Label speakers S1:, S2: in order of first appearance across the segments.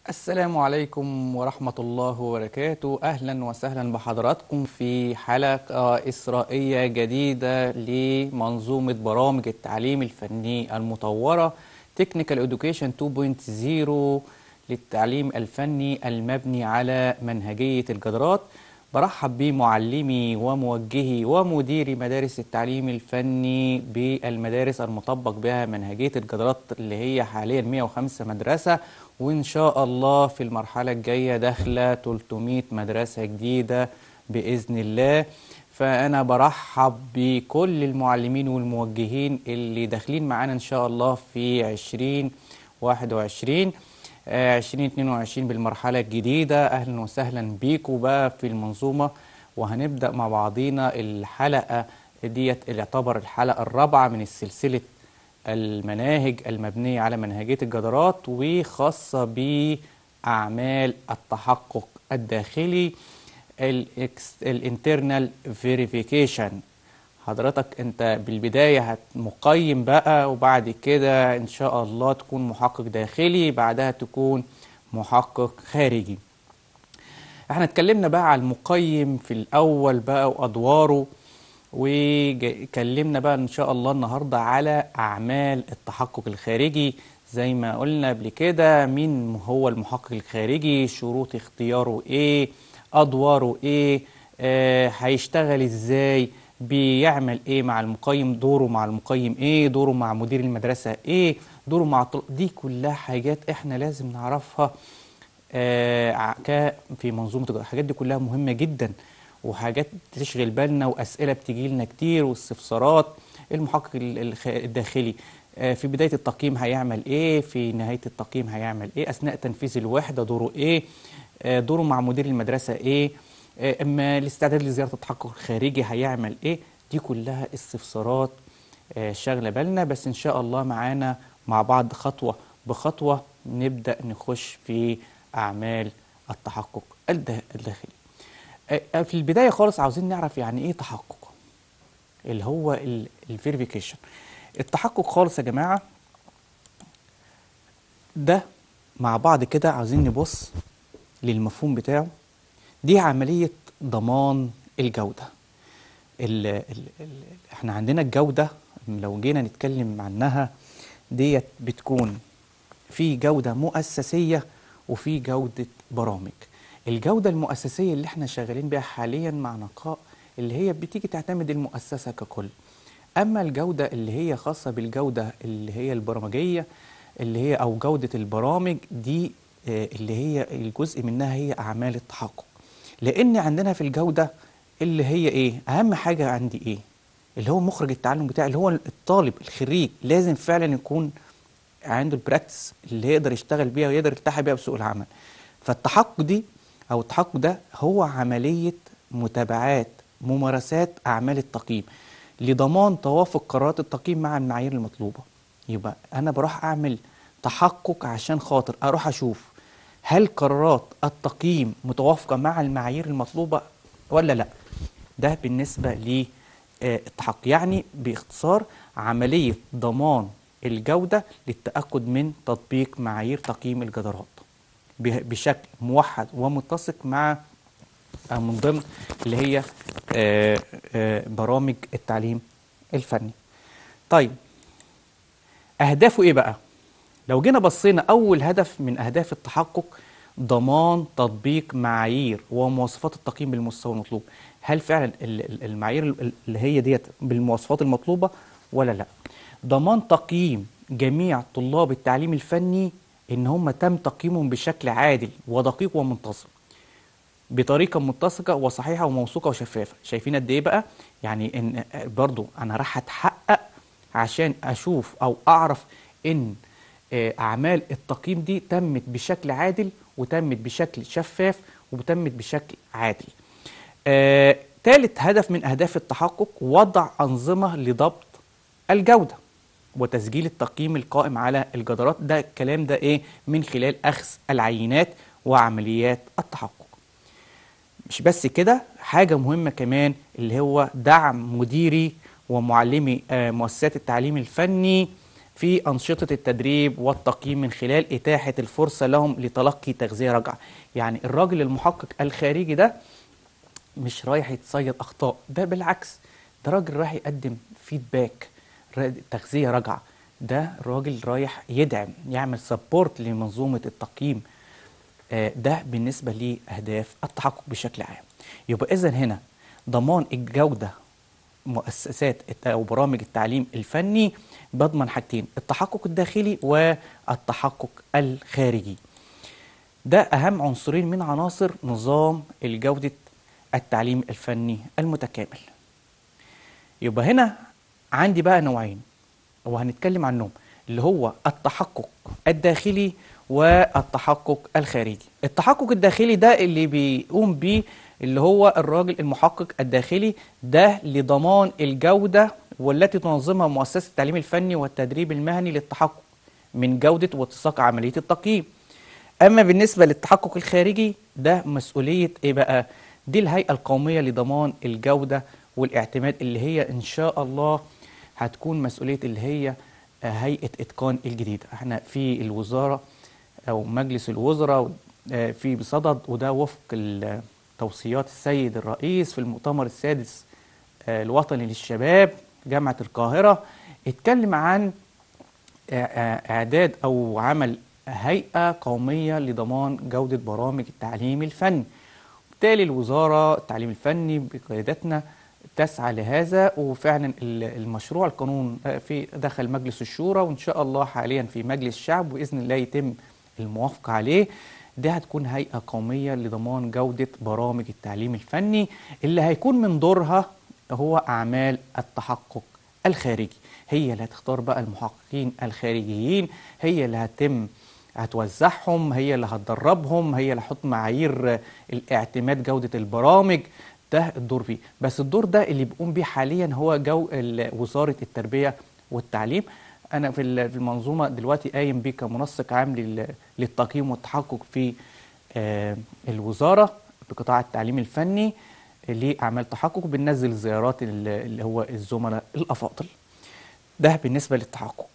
S1: السلام عليكم ورحمة الله وبركاته أهلا وسهلا بحضراتكم في حلقة إسرائية جديدة لمنظومة برامج التعليم الفني المطورة Technical Education 2.0 للتعليم الفني المبني على منهجية الجدارات برحب بمعلمي وموجهي ومديري مدارس التعليم الفني بالمدارس المطبق بها منهجية الجدارات اللي هي حاليا 105 مدرسة وإن شاء الله في المرحلة الجاية داخلة 300 مدرسة جديدة بإذن الله فأنا برحب بكل المعلمين والموجهين اللي داخلين معانا إن شاء الله في 2021 2022 بالمرحلة الجديدة أهلا وسهلا بيكم بقى في المنظومة وهنبدأ مع بعضينا الحلقة ديت اللي يعتبر الحلقة الرابعة من سلسلة المناهج المبنية على منهجية الجدارات وخاصة بأعمال التحقق الداخلي الانترنال فيريفيكيشن حضرتك انت بالبداية هتمقيم بقى وبعد كده ان شاء الله تكون محقق داخلي بعدها تكون محقق خارجي احنا اتكلمنا بقى على المقيم في الاول بقى وادواره وكلمنا بقى ان شاء الله النهارده على اعمال التحقق الخارجي زي ما قلنا قبل كده مين هو المحقق الخارجي شروط اختياره ايه ادواره ايه آه هيشتغل ازاي بيعمل ايه مع المقيم دوره مع المقيم ايه دوره مع مدير المدرسة ايه دوره مع الطلاب دي كلها حاجات احنا لازم نعرفها آه في منظومة الحاجات دي كلها مهمة جدا وحاجات تشغل بالنا واسئلة بتجي لنا كتير واستفسارات المحقق الداخلي آه في بداية التقييم هيعمل ايه في نهاية التقييم هيعمل ايه اثناء تنفيذ الوحدة دوره ايه آه دوره مع مدير المدرسة ايه اما الاستعداد لزياره التحقق الخارجي هيعمل ايه دي كلها استفسارات شاغله بالنا بس ان شاء الله معانا مع بعض خطوه بخطوه نبدا نخش في اعمال التحقق الداخلي في البدايه خالص عاوزين نعرف يعني ايه تحقق اللي هو الفيريفيكيشن التحقق خالص يا جماعه ده مع بعض كده عاوزين نبص للمفهوم بتاعه دي عملية ضمان الجودة ال ال ال احنا عندنا الجودة لو جينا نتكلم عنها ديت بتكون في جودة مؤسسية وفي جودة برامج الجودة المؤسسية اللي احنا شغالين بيها حاليا مع نقاء اللي هي بتيجي تعتمد المؤسسة ككل أما الجودة اللي هي خاصة بالجودة اللي هي البرمجية اللي هي أو جودة البرامج دي اللي هي الجزء منها هي أعمال التحقق لان عندنا في الجوده اللي هي ايه اهم حاجه عندي ايه اللي هو مخرج التعلم بتاعي اللي هو الطالب الخريج لازم فعلا يكون عنده البراكتس اللي يقدر يشتغل بيها ويقدر يلتحق بيها بسوق العمل فالتحقق دي او التحقق ده هو عمليه متابعات ممارسات اعمال التقييم لضمان توافق قرارات التقييم مع المعايير المطلوبه يبقى انا بروح اعمل تحقق عشان خاطر اروح اشوف هل قرارات التقييم متوافقة مع المعايير المطلوبة ولا لا ده بالنسبة للتحقق يعني باختصار عملية ضمان الجودة للتأكد من تطبيق معايير تقييم الجدارات بشكل موحد ومتسق مع من ضمن اللي هي برامج التعليم الفني طيب أهدافه إيه بقى؟ لو جينا بصينا أول هدف من أهداف التحقق ضمان تطبيق معايير ومواصفات التقييم بالمستوى المطلوب هل فعلا المعايير اللي هي ديت بالمواصفات المطلوبة ولا لا ضمان تقييم جميع طلاب التعليم الفني ان هم تم تقييمهم بشكل عادل ودقيق ومنتظم بطريقه متسقه وصحيحه وموثوقه وشفافه شايفين قد ايه بقى يعني ان برضو انا راح اتحقق عشان اشوف او اعرف ان أعمال التقييم دي تمت بشكل عادل وتمت بشكل شفاف وتمت بشكل عادل آه، ثالث هدف من أهداف التحقق وضع أنظمة لضبط الجودة وتسجيل التقييم القائم على الجدارات ده الكلام ده إيه من خلال أخذ العينات وعمليات التحقق مش بس كده حاجة مهمة كمان اللي هو دعم مديري ومعلمي آه، مؤسسات التعليم الفني في أنشطة التدريب والتقييم من خلال إتاحة الفرصة لهم لتلقي تغذية راجعة يعني الراجل المحقق الخارجي ده مش رايح يتصيد أخطاء ده بالعكس ده راجل رايح يقدم فيدباك تغذية راجعة ده راجل رايح يدعم يعمل سبورت لمنظومة التقييم آه، ده بالنسبة لأهداف التحقق بشكل عام يبقى إذا هنا ضمان الجودة مؤسسات الت- أو برامج التعليم الفني بضمن حاجتين التحقق الداخلي والتحقق الخارجي ده أهم عنصرين من عناصر نظام الجودة التعليم الفني المتكامل يبقى هنا عندي بقى نوعين وهنتكلم عنهم اللي هو التحقق الداخلي والتحقق الخارجي التحقق الداخلي ده اللي بيقوم بيه اللي هو الراجل المحقق الداخلي ده لضمان الجودة والتي تنظمها مؤسسة التعليم الفني والتدريب المهني للتحقق من جودة واتساق عملية التقييم أما بالنسبة للتحقق الخارجي ده مسؤولية إيه بقى؟ دي الهيئة القومية لضمان الجودة والاعتماد اللي هي إن شاء الله هتكون مسؤولية اللي هي آه، هيئة إتقان الجديدة احنا في الوزارة أو مجلس الوزراء آه، في بصدد وده وفق ال- توصيات السيد الرئيس في المؤتمر السادس آه، الوطني للشباب جامعة القاهرة اتكلم عن إعداد أو عمل هيئة قومية لضمان جودة برامج التعليم الفني بالتالي الوزارة التعليم الفني بقيادتنا تسعى لهذا وفعلا ال- المشروع القانون في دخل مجلس الشورى وإن شاء الله حاليا في مجلس الشعب وبإذن الله يتم الموافقة عليه ده هتكون هيئة قومية لضمان جودة برامج التعليم الفني اللي هيكون من دورها هو أعمال التحقق الخارجي هي اللي هتختار بقى المحققين الخارجيين هي اللي هتم هتوزعهم هي اللي هتدربهم هي اللي هتحط معايير الاعتماد جودة البرامج ده الدور فيه بس الدور ده اللي بيقوم بيه حاليا هو جو ال- وزارة التربية والتعليم أنا في ال- في المنظومة دلوقتي قايم بيه كمنسق عام لل- للتقييم والتحقق في آه، الوزارة بقطاع التعليم الفني لأعمال تحقق بننزل زيارات ال- اللي هو الزملاء الأفاضل ده بالنسبة للتحقق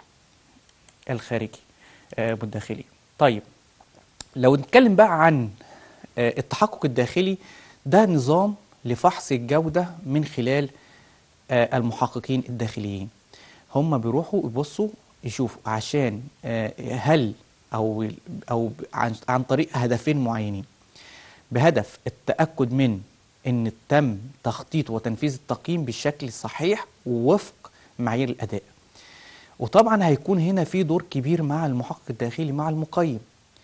S1: الخارجي آه، والداخلي طيب لو نتكلم بقى عن آه، التحقق الداخلي ده نظام لفحص الجودة من خلال آه، المحققين الداخليين هم بيروحوا يبصوا يشوفوا عشان آه، هل او او عن, عن طريق هدفين معينين بهدف التأكد من ان تم تخطيط وتنفيذ التقييم بشكل صحيح ووفق معايير الأداء وطبعا هيكون هنا في دور كبير مع المحقق الداخلي مع المقيم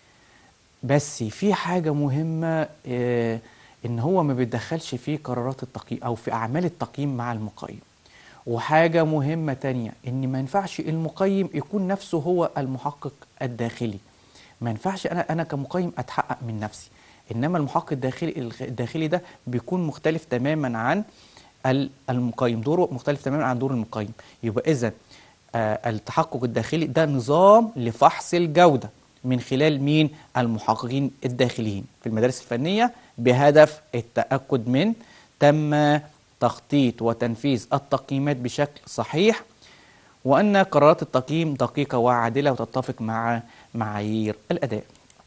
S1: بس في حاجة مهمة آه، إن هو ما بيتدخلش في قرارات التقييم أو في أعمال التقييم مع المقيم وحاجة مهمة تانية إن ما ينفعش المقيم يكون نفسه هو المحقق الداخلي ما ينفعش أنا أنا كمقيم أتحقق من نفسي إنما المحقق الداخلي الداخلي ده بيكون مختلف تماما عن ال- المقيم دوره مختلف تماما عن دور المقيم يبقى إذا آه، التحقق الداخلي ده نظام لفحص الجودة من خلال مين المحققين الداخليين في المدارس الفنية بهدف التأكد من تم تخطيط وتنفيذ التقييمات بشكل صحيح وأن قرارات التقييم دقيقة وعادلة وتتفق مع معايير الأداء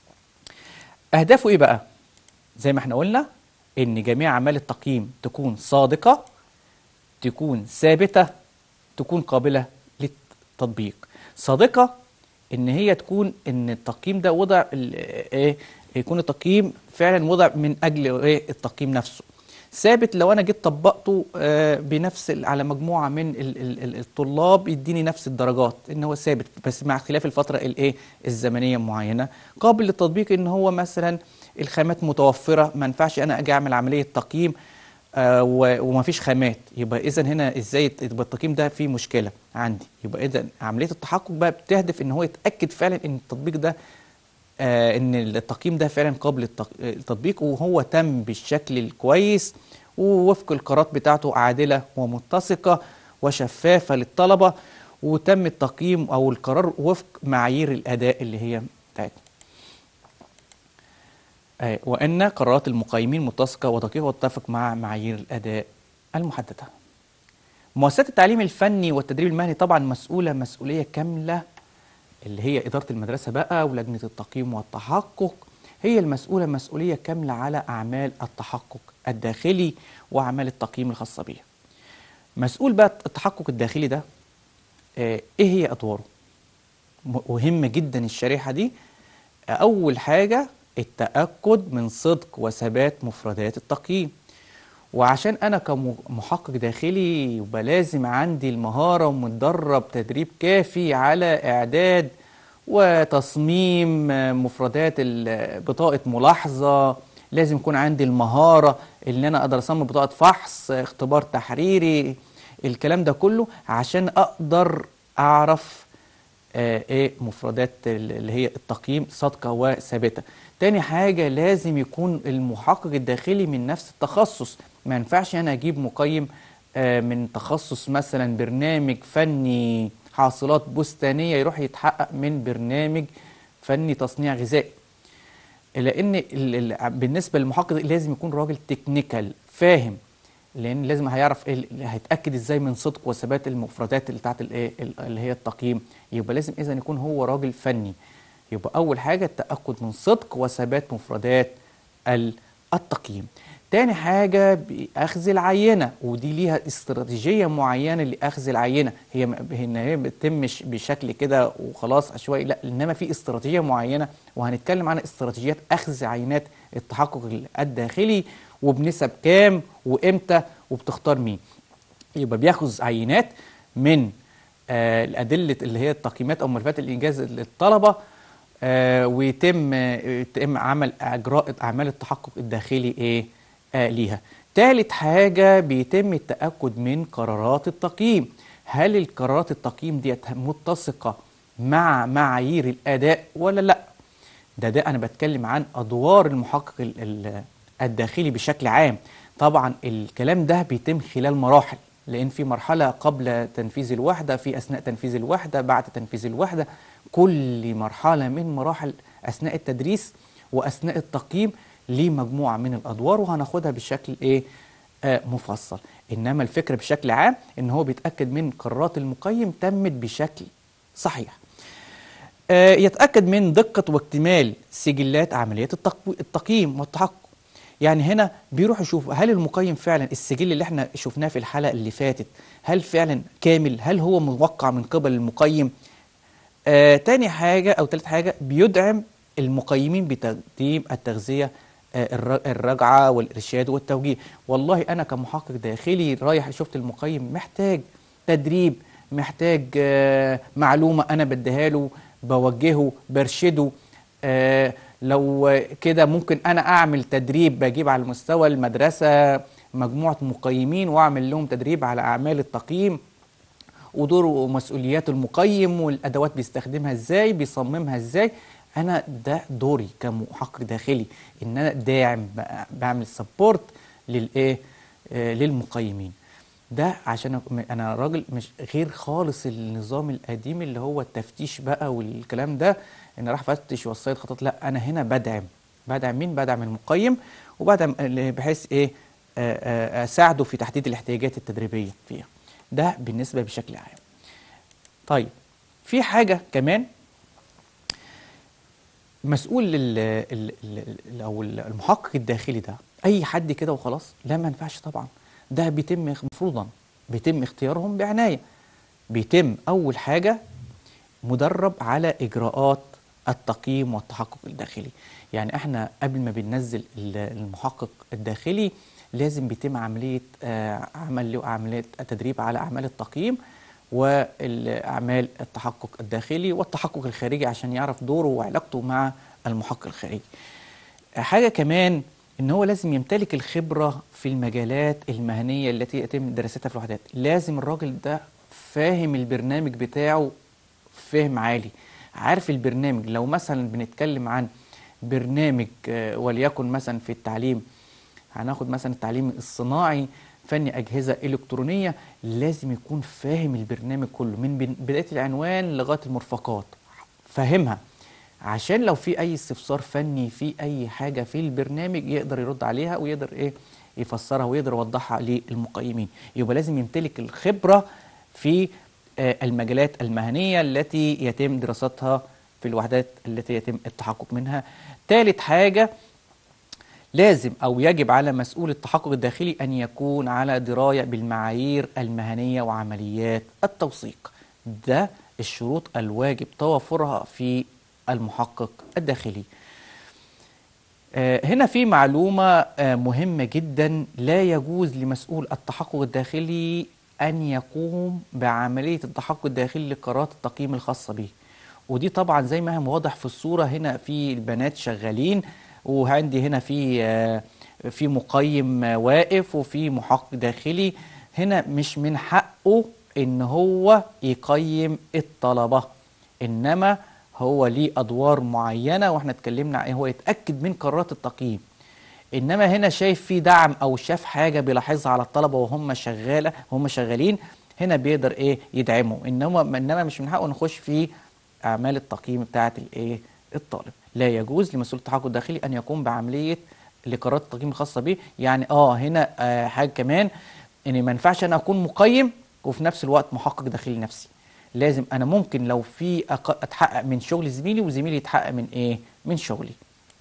S1: أهدافه إيه بقى؟ زي ما احنا قلنا إن جميع أعمال التقييم تكون صادقة تكون ثابتة تكون قابلة للتطبيق صادقة ان هي تكون ان التقييم ده وضع ال- ايه يكون التقييم فعلا وضع من اجل ايه التقييم نفسه ثابت لو انا جيت طبقته آه، بنفس ال- على مجموعه من ال- ال- ال- الطلاب يديني نفس الدرجات ان هو ثابت بس مع اختلاف الفتره الايه الزمنيه معينه قابل للتطبيق ان هو مثلا الخامات متوفره ما ينفعش انا اجي اعمل عمليه تقييم آه، و- ومفيش خامات يبقى اذا هنا ازاي يت- يبقى التقييم ده فيه مشكله عندي يبقى اذا عمليه التحقق بقى بتهدف ان هو يتاكد فعلا ان التطبيق ده آه ان التقييم ده فعلا قابل للتق- للتطبيق وهو تم بالشكل الكويس ووفق القرارات بتاعته عادله ومتسقه وشفافه للطلبه وتم التقييم او القرار وفق معايير الاداء اللي هي بتاعتنا آه، وأن قرارات المقيمين متسقة ودقيقة وتتفق مع معايير الأداء المحددة مؤسسات التعليم الفني والتدريب المهني طبعا مسؤولة مسؤولية كاملة اللي هي إدارة المدرسة بقى ولجنة التقييم والتحقق هي المسؤولة مسؤولية كاملة على أعمال التحقق الداخلي وأعمال التقييم الخاصة بيها مسؤول بقى التحقق الداخلي ده آه، إيه هي أدواره مهم جدا الشريحة دي أول حاجة التأكد من صدق وثبات مفردات التقييم وعشان أنا كمحقق داخلي يبقى لازم عندي المهارة ومتدرب تدريب كافي على إعداد وتصميم مفردات ال- بطاقة ملاحظة لازم يكون عندي المهارة اللي أنا أقدر أصمم بطاقة فحص اختبار تحريري الكلام ده كله عشان أقدر أعرف آه، ايه مفردات ال- اللي هي التقييم صادقه وثابته تاني حاجه لازم يكون المحقق الداخلي من نفس التخصص ما ينفعش انا اجيب مقيم آه، من تخصص مثلا برنامج فني حاصلات بستانيه يروح يتحقق من برنامج فني تصنيع غذائي لان ال- ال- بالنسبه للمحقق لازم يكون راجل تكنيكال فاهم لان لازم هيعرف ايه ال- هيتاكد ازاي من صدق وثبات المفردات اللي بتاعت الايه ال- اللي هي التقييم يبقى لازم اذا يكون هو راجل فني يبقى اول حاجه التاكد من صدق وثبات مفردات ال- التقييم تاني حاجة بأخذ العينة ودي ليها استراتيجية معينة لأخذ العينة هي م- إن هي بتتمش بشكل كده وخلاص عشوائي لا إنما في استراتيجية معينة وهنتكلم عن استراتيجيات أخذ عينات التحقق الداخلي وبنسب كام وإمتى وبتختار مين يبقى بياخذ عينات من آه، الأدلة اللي هي التقييمات أو ملفات الإنجاز للطلبة آه، ويتم يتم عمل إجراء أعمال التحقق الداخلي إيه آه، ليها تالت حاجة بيتم التأكد من قرارات التقييم هل القرارات التقييم ديت متسقة مع معايير الأداء ولا لأ ده ده أنا بتكلم عن أدوار المحقق ال- ال- الداخلي بشكل عام طبعا الكلام ده بيتم خلال مراحل لأن في مرحلة قبل تنفيذ الوحدة في أثناء تنفيذ الوحدة بعد تنفيذ الوحدة كل مرحلة من مراحل أثناء التدريس وأثناء التقييم ليه مجموعة من الأدوار وهناخدها بشكل إيه آه مفصل إنما الفكرة بشكل عام إن هو بيتأكد من قرارات المقيم تمت بشكل صحيح آه، يتأكد من دقة واكتمال سجلات عمليات التقو- التقييم والتحقق يعني هنا بيروح يشوف هل المقيم فعلا السجل اللي احنا شفناه في الحلقة اللي فاتت هل فعلا كامل هل هو موقع من قبل المقيم آه تاني حاجة أو تالت حاجة بيدعم المقيمين بتقديم التغذية آه الر- الرجعة والإرشاد والتوجيه والله أنا كمحقق داخلي رايح شفت المقيم محتاج تدريب محتاج آه معلومة أنا بديها له بوجهه برشده آه لو كده ممكن أنا أعمل تدريب بجيب على مستوى المدرسة مجموعة مقيمين وأعمل لهم تدريب على أعمال التقييم ودور ومسؤوليات المقيم والادوات بيستخدمها ازاي بيصممها ازاي انا ده دوري كمحقق داخلي ان انا داعم بقى- بعمل سبورت للايه آه للمقيمين ده عشان أك- انا راجل مش غير خالص النظام القديم اللي هو التفتيش بقى والكلام ده ان راح فتش وصيد خطط لا انا هنا بدعم بدعم مين بدعم المقيم وبدعم ال- بحيث ايه آه، آه، اساعده في تحديد الاحتياجات التدريبيه فيها ده بالنسبه بشكل عام طيب في حاجه كمان مسؤول ال ال ال او المحقق الداخلي ده اي حد كده وخلاص لا ما ينفعش طبعا ده بيتم مفروضا بيتم اختيارهم بعنايه بيتم اول حاجه مدرب على اجراءات التقييم والتحقق الداخلي يعني احنا قبل ما بننزل ال- المحقق الداخلي لازم بيتم عمليه آه، عمل له عمليه تدريب على اعمال التقييم واعمال التحقق الداخلي والتحقق الخارجي عشان يعرف دوره وعلاقته مع المحقق الخارجي حاجه كمان ان هو لازم يمتلك الخبره في المجالات المهنيه التي يتم دراستها في الوحدات لازم الراجل ده فاهم البرنامج بتاعه فهم عالي عارف البرنامج لو مثلا بنتكلم عن برنامج آه، وليكن مثلا في التعليم هناخد مثلا التعليم الصناعي فني أجهزة إلكترونية لازم يكون فاهم البرنامج كله من بن- بداية العنوان لغاية المرفقات فاهمها عشان لو في أي استفسار فني في أي حاجة في البرنامج يقدر يرد عليها ويقدر إيه يفسرها ويقدر يوضحها للمقيمين يبقى لازم يمتلك الخبرة في آه، المجالات المهنية التي يتم دراستها في الوحدات التي يتم التحقق منها ثالث حاجة لازم أو يجب على مسؤول التحقق الداخلي أن يكون على دراية بالمعايير المهنية وعمليات التوثيق ده الشروط الواجب توفرها في المحقق الداخلي آه، هنا في معلومة آه، مهمة جدا لا يجوز لمسؤول التحقق الداخلي أن يقوم بعملية التحقق الداخلي لقرارات التقييم الخاصة به ودي طبعا زي ما هو واضح في الصورة هنا في البنات شغالين وعندي هنا في آه، في مقيم آه، واقف وفي محقق داخلي هنا مش من حقه ان هو يقيم الطلبة انما هو ليه ادوار معينة واحنا اتكلمنا عن إيه هو يتأكد من قرارات التقييم انما هنا شايف في دعم او شاف حاجة بيلاحظها على الطلبة وهم شغالة هم شغالين هنا بيقدر ايه يدعمه انما انما مش من حقه نخش في اعمال التقييم بتاعه الايه الطالب لا يجوز لمسؤول التحقق الداخلي ان يقوم بعمليه لقرارات التقييم الخاصه به يعني اه هنا آه حاجه كمان ان ما ينفعش انا اكون مقيم وفي نفس الوقت محقق داخلي نفسي لازم انا ممكن لو في أق- اتحقق من شغل زميلي وزميلي يتحقق من ايه من شغلي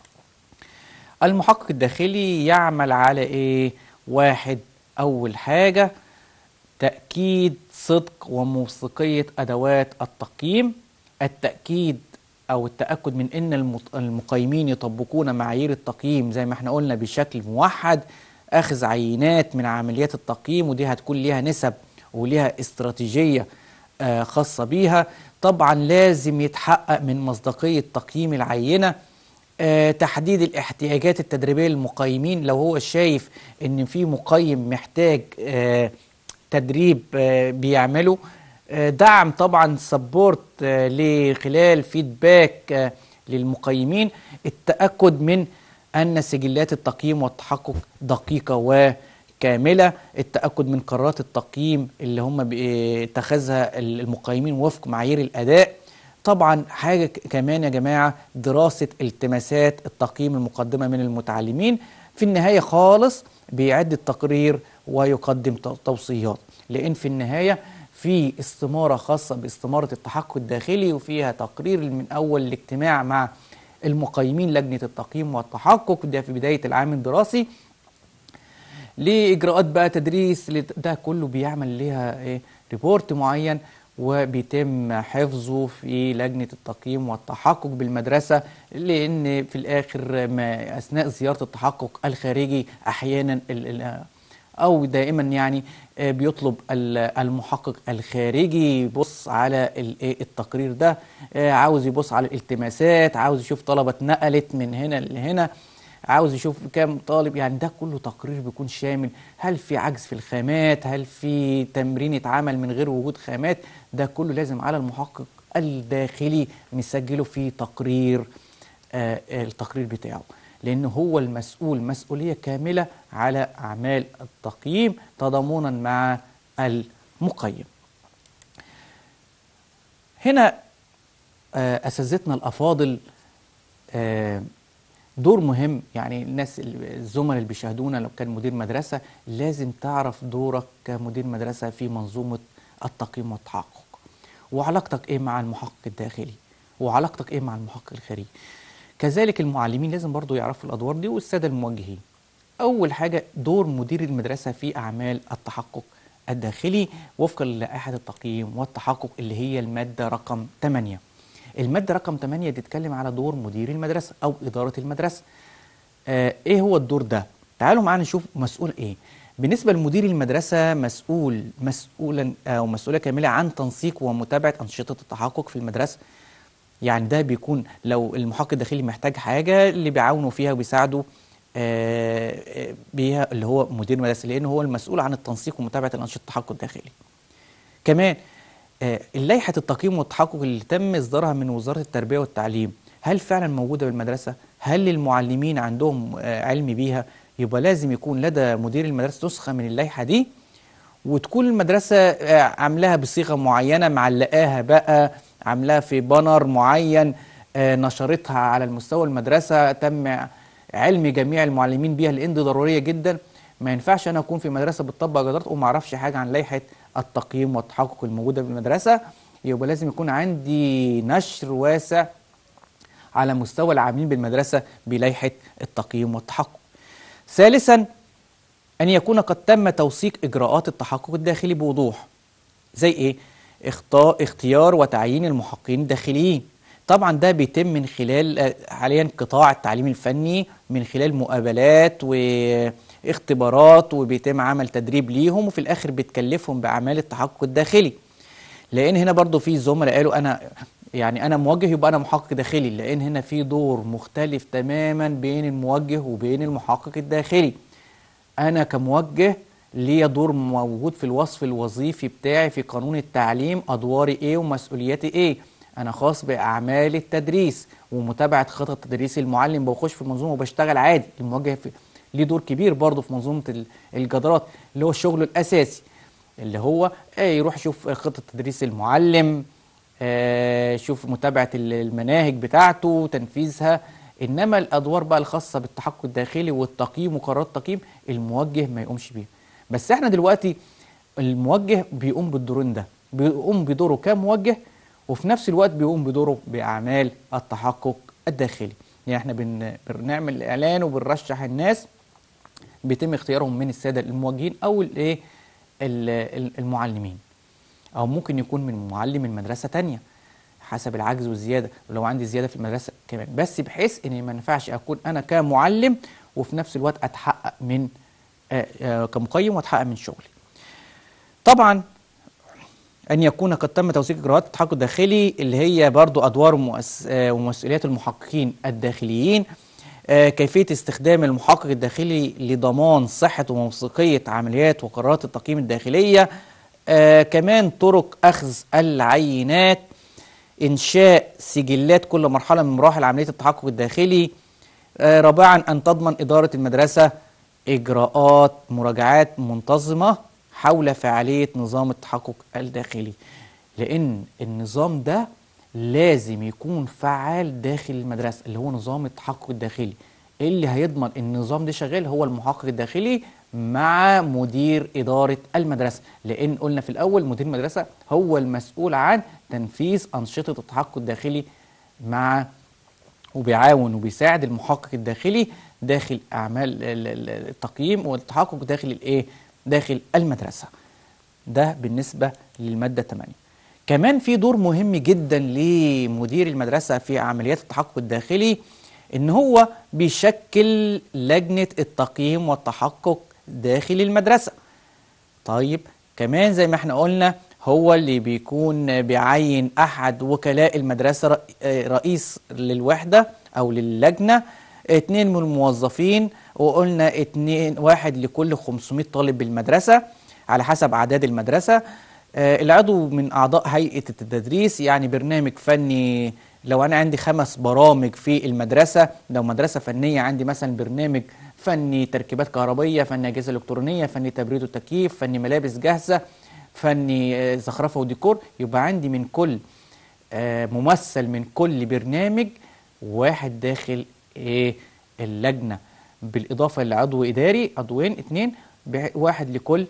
S1: المحقق الداخلي يعمل على ايه واحد اول حاجه تأكيد صدق وموثوقية أدوات التقييم التأكيد أو التأكد من أن المط- المقيمين يطبقون معايير التقييم زي ما احنا قلنا بشكل موحد أخذ عينات من عمليات التقييم ودي هتكون ليها نسب وليها استراتيجية آه، خاصة بيها طبعا لازم يتحقق من مصداقية تقييم العينة آه، تحديد الاحتياجات التدريبية للمقيمين لو هو شايف ان في مقيم محتاج آه، تدريب آه، بيعمله آه، دعم طبعا سبورت لخلال فيدباك آه، للمقيمين التأكد من أن سجلات التقييم والتحقق دقيقة وكاملة التأكد من قرارات التقييم اللي هم اتخذها المقيمين وفق معايير الأداء طبعا حاجة ك- كمان يا جماعة دراسة التماسات التقييم المقدمة من المتعلمين في النهاية خالص بيعد التقرير ويقدم تو- توصيات لأن في النهاية في استمارة خاصة باستمارة التحقق الداخلي وفيها تقرير من أول الاجتماع مع المقيمين لجنة التقييم والتحقق ده في بداية العام الدراسي لإجراءات بقى تدريس لت- ده كله بيعمل ليها إيه ريبورت معين وبيتم حفظه في لجنة التقييم والتحقق بالمدرسة لأن في الآخر ما أثناء زيارة التحقق الخارجي أحيانا ال- ال- أو دائما يعني آه، بيطلب ال- المحقق الخارجي يبص على ال- إيه التقرير ده آه، عاوز يبص على الالتماسات عاوز يشوف طلبة اتنقلت من هنا لهنا عاوز يشوف كام طالب يعني ده كله تقرير بيكون شامل هل في عجز في الخامات هل في تمرين اتعمل من غير وجود خامات ده كله لازم على المحقق الداخلي مسجله في تقرير آه التقرير بتاعه لأنه هو المسؤول مسؤولية كاملة على أعمال التقييم تضامنا مع المقيم هنا آه أساتذتنا الأفاضل آه دور مهم يعني الناس الزملاء اللي بيشاهدونا لو كان مدير مدرسة لازم تعرف دورك كمدير مدرسة في منظومة التقييم والتحقق وعلاقتك ايه مع المحقق الداخلي وعلاقتك ايه مع المحقق الخارجي كذلك المعلمين لازم برضو يعرفوا الادوار دي والساده الموجهين اول حاجه دور مدير المدرسه في اعمال التحقق الداخلي وفقا للائحه التقييم والتحقق اللي هي الماده رقم 8 الماده رقم 8 بتتكلم على دور مدير المدرسه او اداره المدرسه آه ايه هو الدور ده تعالوا معانا نشوف مسؤول ايه بالنسبة لمدير المدرسة مسؤول مسؤولا أو مسؤولية كاملة عن تنسيق ومتابعة أنشطة التحقق في المدرسة يعني ده بيكون لو المحقق الداخلي محتاج حاجة اللي بيعاونه فيها وبيساعده آه، آه، بيها اللي هو مدير المدرسة لأنه هو المسؤول عن التنسيق ومتابعة الأنشطة التحقق الداخلي كمان آه، لائحة التقييم والتحقق اللي تم إصدارها من وزارة التربية والتعليم هل فعلا موجودة بالمدرسة؟ هل المعلمين عندهم آه، علم بيها؟ يبقى لازم يكون لدى مدير المدرسة نسخة من اللائحة دي وتكون المدرسة آه، عاملاها بصيغة معينة معلقاها بقى عاملاها في بانر معين آه، نشرتها على المستوى المدرسة تم علم جميع المعلمين بيها لأن دي ضرورية جدا ما ينفعش انا اكون في مدرسه بتطبق جدارات وما اعرفش حاجه عن لائحه التقييم والتحقق الموجوده بالمدرسه يبقى لازم يكون عندي نشر واسع على مستوى العاملين بالمدرسه بلائحه التقييم والتحقق. ثالثا ان يكون قد تم توثيق اجراءات التحقق الداخلي بوضوح. زي ايه؟ اختار اختيار وتعيين المحققين الداخليين. طبعا ده بيتم من خلال آه، حاليا قطاع التعليم الفني من خلال مقابلات واختبارات وبيتم عمل تدريب ليهم وفي الاخر بتكلفهم باعمال التحقق الداخلي لان هنا برضو في زملاء قالوا انا يعني انا موجه يبقى انا محقق داخلي لان هنا في دور مختلف تماما بين الموجه وبين المحقق الداخلي انا كموجه ليا دور موجود في الوصف الوظيفي بتاعي في قانون التعليم ادواري ايه ومسؤولياتي ايه انا خاص باعمال التدريس ومتابعه خطط تدريس المعلم بخش في المنظومه وبشتغل عادي الموجه في ليه دور كبير برضه في منظومه ال- الجدارات اللي هو شغله الاساسي اللي هو آه، يروح يشوف خطه تدريس المعلم آه، يشوف متابعه ال- المناهج بتاعته تنفيذها انما الادوار بقى الخاصه بالتحقق الداخلي والتقييم وقرارات التقييم الموجه ما يقومش بيها بس احنا دلوقتي الموجه بيقوم بالدورين ده بيقوم بدوره كموجه وفي نفس الوقت بيقوم بدوره باعمال التحقق الداخلي يعني احنا بن... بنعمل اعلان وبنرشح الناس بيتم اختيارهم من الساده الموجهين او الايه ال- ال- المعلمين او ممكن يكون من معلم من مدرسه تانية حسب العجز والزياده ولو عندي زياده في المدرسه كمان بس بحيث ان ما ينفعش اكون انا كمعلم وفي نفس الوقت اتحقق من آه، آه، كمقيم واتحقق من شغلي طبعا أن يكون قد تم توثيق إجراءات التحقق الداخلي اللي هي برضو أدوار ومؤس- آه، ومسؤوليات المحققين الداخليين آه، كيفية استخدام المحقق الداخلي لضمان صحة وموثوقية عمليات وقرارات التقييم الداخلية آه، كمان طرق أخذ العينات إنشاء سجلات كل مرحلة من مراحل عملية التحقق الداخلي آه، رابعا أن تضمن إدارة المدرسة إجراءات مراجعات منتظمة حول فعالية نظام التحقق الداخلي لأن النظام ده لازم يكون فعال داخل المدرسة اللي هو نظام التحقق الداخلي اللي هيضمن ان النظام ده شغال هو المحقق الداخلي مع مدير إدارة المدرسة لأن قلنا في الأول مدير المدرسة هو المسؤول عن تنفيذ أنشطة التحقق الداخلي مع وبيعاون وبيساعد المحقق الداخلي داخل اعمال ال- ال- التقييم والتحقق داخل الايه داخل المدرسه ده بالنسبه للماده 8 كمان في دور مهم جدا لمدير المدرسه في عمليات التحقق الداخلي ان هو بيشكل لجنه التقييم والتحقق داخل المدرسه طيب كمان زي ما احنا قلنا هو اللي بيكون بيعين احد وكلاء المدرسه رئ- آه، رئيس للوحده او للجنه اتنين من الموظفين وقلنا اتنين واحد لكل 500 طالب بالمدرسه على حسب اعداد المدرسه آه، العضو من اعضاء هيئه التدريس يعني برنامج فني لو انا عندي خمس برامج في المدرسه لو مدرسه فنيه عندي مثلا برنامج فني تركيبات كهربيه فني اجهزه الكترونيه فني تبريد وتكييف فني ملابس جاهزه فني آه، زخرفه وديكور يبقى عندي من كل آه، ممثل من كل برنامج واحد داخل ايه اللجنه بالاضافه لعضو اداري عضوين اتنين بح- واحد لكل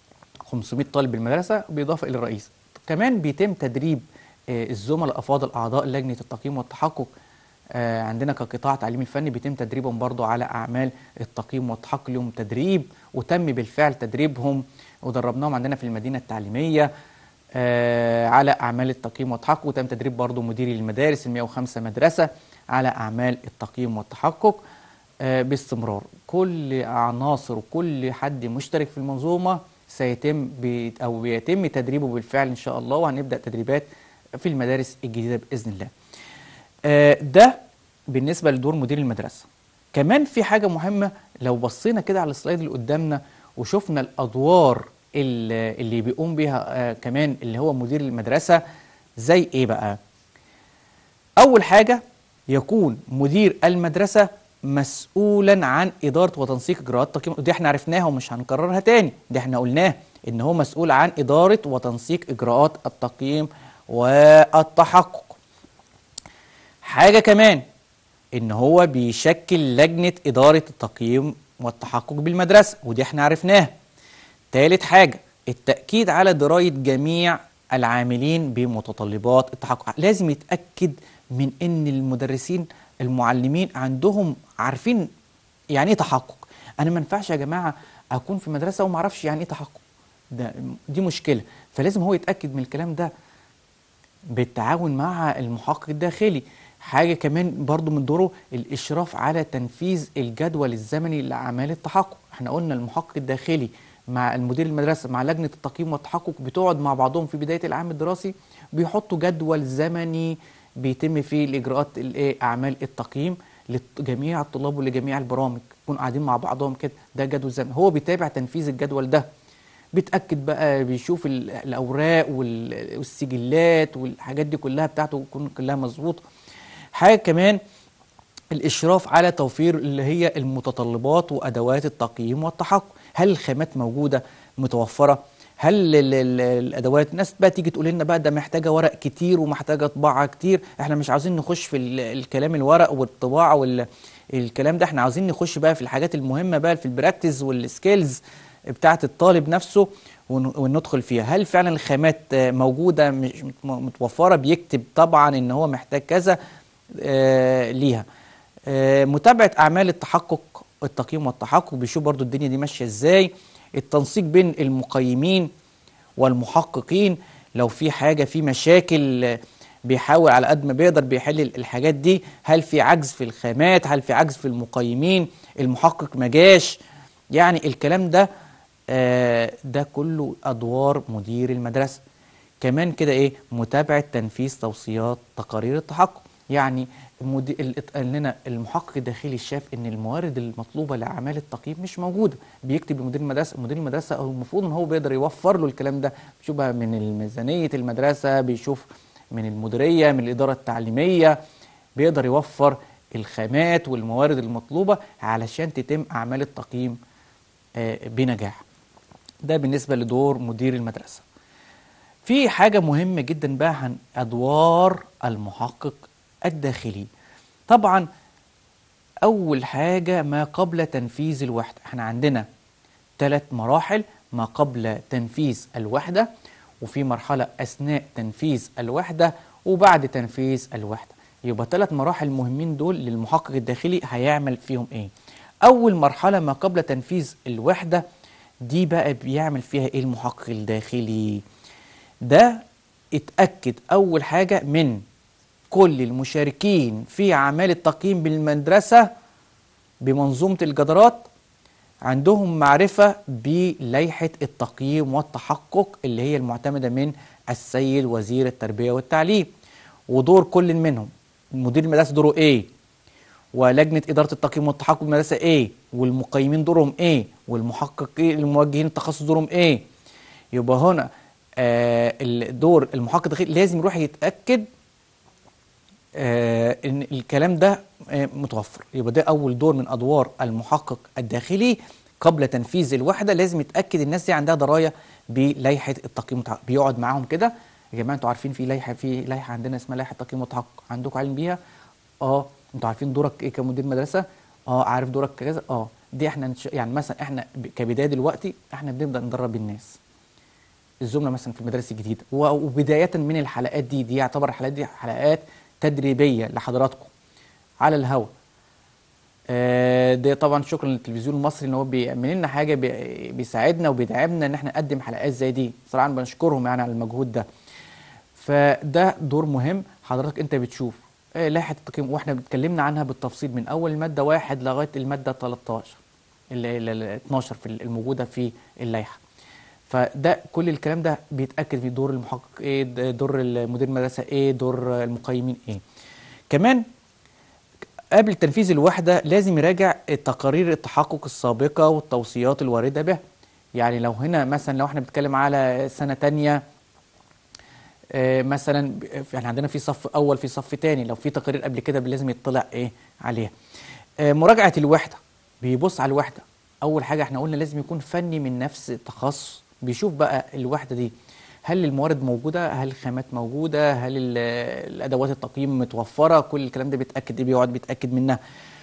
S1: 500 طالب بالمدرسه بالاضافه الى الرئيس كمان بيتم تدريب آه، الزملاء الافاضل اعضاء لجنه التقييم والتحقق آه، عندنا كقطاع تعليمي فني بيتم تدريبهم برضو على اعمال التقييم والتحقق لهم تدريب وتم بالفعل تدريبهم ودربناهم عندنا في المدينه التعليميه آه، على اعمال التقييم والتحقق وتم تدريب برضو مديري المدارس ال 105 مدرسه على اعمال التقييم والتحقق آه، باستمرار كل عناصر وكل حد مشترك في المنظومه سيتم بي او بيتم تدريبه بالفعل ان شاء الله وهنبدا تدريبات في المدارس الجديده باذن الله. آه، ده بالنسبه لدور مدير المدرسه. كمان في حاجه مهمه لو بصينا كده على السلايد اللي قدامنا وشفنا الادوار اللي اللي بيقوم بيها آه، كمان اللي هو مدير المدرسه زي ايه بقى؟ أول حاجة يكون مدير المدرسة مسؤولا عن إدارة وتنسيق إجراءات التقييم ودي احنا عرفناها ومش هنكررها تاني دي احنا قلناه إن هو مسؤول عن إدارة وتنسيق إجراءات التقييم والتحقق حاجة كمان إن هو بيشكل لجنة إدارة التقييم والتحقق بالمدرسة ودي احنا عرفناها تالت حاجة التأكيد على دراية جميع العاملين بمتطلبات التحقق لازم يتأكد من ان المدرسين المعلمين عندهم عارفين يعني ايه تحقق انا ما ينفعش يا جماعة اكون في مدرسة وما اعرفش يعني ايه تحقق ده دي مشكلة فلازم هو يتأكد من الكلام ده بالتعاون مع المحقق الداخلي حاجة كمان برضو من دوره الإشراف على تنفيذ الجدول الزمني لأعمال التحقق احنا قلنا المحقق الداخلي مع المدير المدرسة مع لجنة التقييم والتحقق بتقعد مع بعضهم في بداية العام الدراسي بيحطوا جدول زمني بيتم فيه الإجراءات الإيه أعمال التقييم لجميع الطلاب ولجميع البرامج يكونوا قاعدين مع بعضهم كده ده جدول زمني هو بيتابع تنفيذ الجدول ده بيتاكد بقى بيشوف ال- الاوراق وال- والسجلات والحاجات دي كلها بتاعته تكون كلها مظبوطه حاجه كمان الاشراف على توفير اللي هي المتطلبات وادوات التقييم والتحقق هل الخامات موجوده متوفره هل ال- ال- الادوات ناس بقى تيجي تقول لنا بقى ده محتاجه ورق كتير ومحتاجه طباعه كتير احنا مش عاوزين نخش في ال- الكلام الورق والطباعه وال الكلام ده احنا عاوزين نخش بقى في الحاجات المهمه بقى في البراكتس والسكيلز بتاعه الطالب نفسه ون- وندخل فيها هل فعلا الخامات آه، موجوده مش مت- متوفره بيكتب طبعا ان هو محتاج كذا آه، ليها آه، متابعه اعمال التحقق التقييم والتحقق بيشوف برضو الدنيا دي ماشيه ازاي التنسيق بين المقيمين والمحققين لو في حاجه في مشاكل آه، بيحاول على قد ما بيقدر بيحل الحاجات دي هل في عجز في الخامات هل في عجز في المقيمين المحقق ما جاش يعني الكلام ده آه، ده كله ادوار مدير المدرسه كمان كده ايه متابعه تنفيذ توصيات تقارير التحقق يعني المدي... ال- قال لنا المحقق الداخلي شاف ان الموارد المطلوبه لاعمال التقييم مش موجوده بيكتب لمدير المدرسه مدير المدرسه هو المفروض ان هو بيقدر يوفر له الكلام ده بيشوف بقى من ميزانيه المدرسه بيشوف من المديريه من الاداره التعليميه بيقدر يوفر الخامات والموارد المطلوبه علشان تتم اعمال التقييم آه، بنجاح ده بالنسبه لدور مدير المدرسه في حاجة مهمة جدا بقى عن أدوار المحقق الداخلي طبعا أول حاجة ما قبل تنفيذ الوحدة احنا عندنا ثلاث مراحل ما قبل تنفيذ الوحدة وفي مرحلة أثناء تنفيذ الوحدة وبعد تنفيذ الوحدة يبقى ثلاث مراحل مهمين دول للمحقق الداخلي هيعمل فيهم ايه أول مرحلة ما قبل تنفيذ الوحدة دي بقى بيعمل فيها ايه المحقق الداخلي ده اتأكد أول حاجة من كل المشاركين في أعمال التقييم بالمدرسة بمنظومة الجدارات عندهم معرفة بلائحة التقييم والتحقق اللي هي المعتمدة من السيد وزير التربية والتعليم ودور كل منهم مدير المدرسة دوره ايه ولجنة إدارة التقييم والتحقق بالمدرسة ايه والمقيمين دورهم ايه والمحققين الموجهين التخصص دورهم ايه يبقى هنا آه الدور المحقق الداخلي لازم يروح يتأكد آه ان الكلام ده آه متوفر يبقى ده اول دور من ادوار المحقق الداخلي قبل تنفيذ الوحده لازم يتاكد الناس دي عندها درايه بلائحه التقييم والتحقق بيقعد معاهم كده يا جماعه انتوا عارفين في لائحه في لائحه عندنا اسمها لائحه التقييم والتحقق عندكم علم بيها اه انتوا عارفين دورك ايه كمدير مدرسه اه عارف دورك كذا اه دي احنا نش... يعني مثلا احنا ب- كبدايه دلوقتي احنا بنبدا ندرب الناس الزملاء مثلا في المدارس الجديده و- وبدايه من الحلقات دي دي يعتبر الحلقات دي حلقات تدريبيه لحضراتكم على الهواء آه، ده طبعا شكرا للتلفزيون المصري ان هو بيعمل لنا حاجه بي- بيساعدنا وبيدعمنا ان احنا نقدم حلقات زي دي صراحه بنشكرهم يعني على المجهود ده فده دور مهم حضرتك انت بتشوف آه، لائحه التقييم واحنا اتكلمنا عنها بالتفصيل من اول الماده واحد لغايه الماده 13 اللي اللي- اللي 12 في الموجوده في اللائحه فده كل الكلام ده بيتاكد في دور المحقق ايه د- دور المدير المدرسه ايه دور المقيمين ايه كمان قبل تنفيذ الوحده لازم يراجع تقارير التحقق السابقه والتوصيات الوارده به يعني لو هنا مثلا لو احنا بنتكلم على سنه تانية آه، مثلا ب- احنا عندنا في صف اول في صف تاني لو في تقارير قبل كده لازم يطلع ايه عليها آه، مراجعه الوحده بيبص على الوحده اول حاجه احنا قلنا لازم يكون فني من نفس التخصص بيشوف بقى الوحده دي هل الموارد موجوده هل الخامات موجوده هل ال- الادوات التقييم متوفره كل الكلام ده بيتاكد بيقعد بيتاكد منها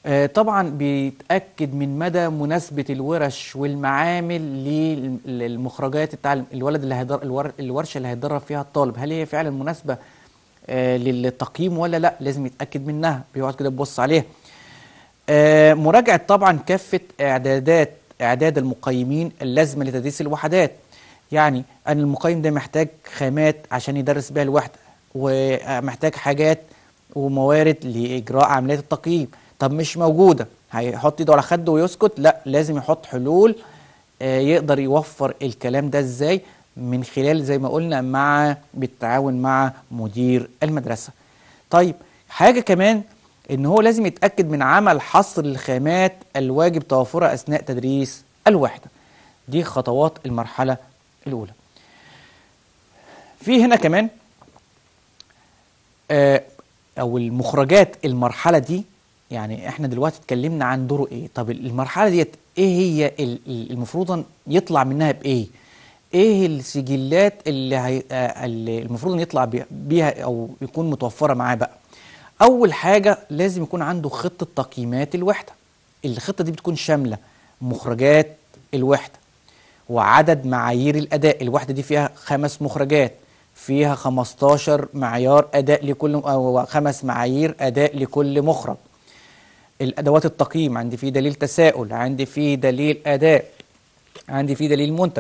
S1: آه، طبعا بيتأكد من مدى مناسبة الورش والمعامل للمخرجات التعلم الولد اللي هيدر الور- الورشة اللي هيتدرب فيها الطالب هل هي فعلا مناسبة آه، للتقييم ولا لا لازم يتأكد منها بيقعد كده يبص عليها آه، مراجعة طبعا كافة إعدادات إعداد المقيمين اللازمة لتدريس الوحدات يعني أن المقيم ده محتاج خامات عشان يدرس بيها الوحدة ومحتاج حاجات وموارد لإجراء عمليات التقييم طب مش موجودة هيحط ايده على خده ويسكت لا لازم يحط حلول آه، يقدر يوفر الكلام ده ازاي من خلال زي ما قلنا مع بالتعاون مع مدير المدرسة طيب حاجة كمان ان هو لازم يتأكد من عمل حصر الخامات الواجب توفرها اثناء تدريس الوحدة دي خطوات المرحلة الاولى في هنا كمان آه، او المخرجات المرحله دي يعني احنا دلوقتي اتكلمنا عن دوره ايه طب المرحله ديت ايه هي ال- ال- المفروض أن يطلع منها بايه ايه السجلات اللي, هي آه، اللي المفروض ان يطلع بي- بيها او يكون متوفره معاه بقى اول حاجه لازم يكون عنده خطه تقييمات الوحده الخطه دي بتكون شامله مخرجات الوحده وعدد معايير الأداء الوحدة دي فيها خمس مخرجات فيها 15 معيار أداء لكل أو خمس معايير أداء لكل مخرج الأدوات التقييم عندي فيه دليل تساؤل عندي فيه دليل أداء عندي فيه دليل منتج